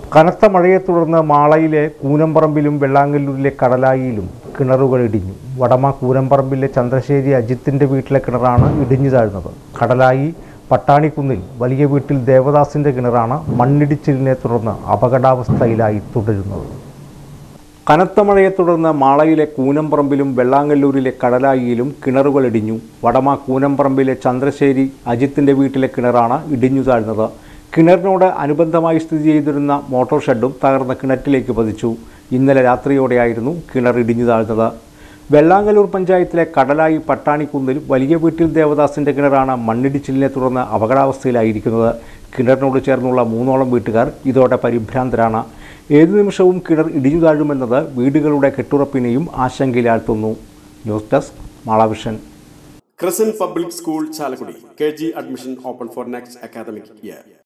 കനത്ത മഴയെ തുടർന്ന് മാളയിലെ കൂനമ്പറമ്പിലും വെള്ളാങ്കല്ലൂരിലെ കടലായിയിലും കിണറുകൾ ഇടിഞ്ഞു വടമ കൂനമ്പറമ്പിലെ ചന്ദ്രശ്ശേരി അജിത്തിന്റെ വീട്ടിലെ കിണറാണ് ഇടിഞ്ഞു താഴ്ന്നത് കടലായി പട്ടാണിക്കുന്നിൽ വലിയ വീട്ടിൽ ദേവദാസിന്റെ കിണറാണ് മണ്ണിടിച്ചിലിനെ തുടർന്ന് അപകടാവസ്ഥയിലായി തുടരുന്നത് കനത്ത മഴയെ തുടർന്ന് മാളയിലെ കൂനമ്പറമ്പിലും വെള്ളാങ്കല്ലൂരിലെ കടലായിയിലും കിണറുകൾ ഇടിഞ്ഞു വടമ കൂനമ്പറമ്പിലെ ചന്ദ്രശ്ശേരി അജിത്തിന്റെ വീട്ടിലെ കിണറാണ് ഇടിഞ്ഞു താഴ്ന്നത് കിണറിനോട് അനുബന്ധമായി സ്ഥിതി ചെയ്തിരുന്ന മോട്ടോർ ഷെഡും തകർന്ന കിണറ്റിലേക്ക് പതിച്ചു ഇന്നലെ രാത്രിയോടെയായിരുന്നു കിണർ ഇടിഞ്ഞു താഴ്ന്നത് വെള്ളാങ്കല്ലൂർ പഞ്ചായത്തിലെ കടലായി പട്ടാണിക്കുന്നിൽ വലിയ വീട്ടിൽ ദേവദാസിന്റെ കിണറാണ് മണ്ണിടിച്ചിലിനെ തുടർന്ന് അപകടാവസ്ഥയിലായിരിക്കുന്നത് കിണറിനോട് ചേർന്നുള്ള മൂന്നോളം വീട്ടുകാർ ഇതോടെ പരിഭ്രാന്തരാണ് ഏതു നിമിഷവും കിണർ ഇടിഞ്ഞു താഴുമെന്നത് വീടുകളുടെ കെട്ടുറപ്പിനെയും ആശങ്കയിലാഴ്ത്തുന്നു news desk Malavision Crescent Public School, Chalakudi. KG admission open for next academic year.